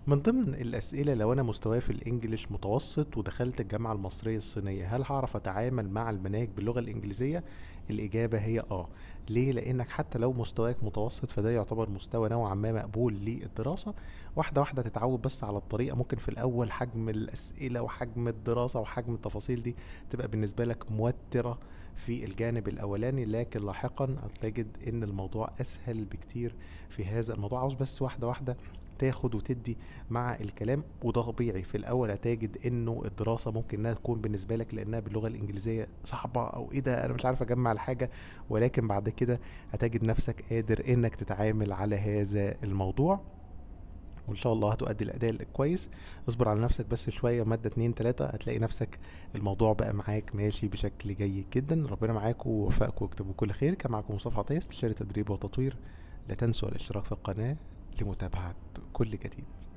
من ضمن الأسئلة لو أنا مستواي في الإنجليش متوسط ودخلت الجامعة المصرية الصينية هل هعرف أتعامل مع المناهج باللغة الإنجليزية؟ الإجابة هي آه ليه؟ لأنك حتى لو مستواك متوسط فده يعتبر مستوى نوعا ما مقبول للدراسة واحدة واحدة تتعود بس على الطريقة ممكن في الأول حجم الأسئلة وحجم الدراسة وحجم التفاصيل دي تبقى بالنسبة لك موترة في الجانب الأولاني لكن لاحقا هتجد إن الموضوع أسهل بكتير في هذا الموضوع عاوز بس واحدة واحدة تاخد وتدي مع الكلام وده طبيعي في الاول هتجد انه الدراسه ممكن انها تكون بالنسبه لك لانها باللغه الانجليزيه صعبه او ايه ده انا مش عارف اجمع الحاجه ولكن بعد كده هتجد نفسك قادر انك تتعامل على هذا الموضوع وان شاء الله هتؤدي الاداء الكويس اصبر على نفسك بس شويه ماده اتنين تلاته هتلاقي نفسك الموضوع بقى معاك ماشي بشكل جيد جدا ربنا معاكم ووفقكم واكتبوا كل خير كان معاكم مصطفى عطيه استشاري تدريب وتطوير لا تنسوا الاشتراك في القناه لمتابعه كل جديد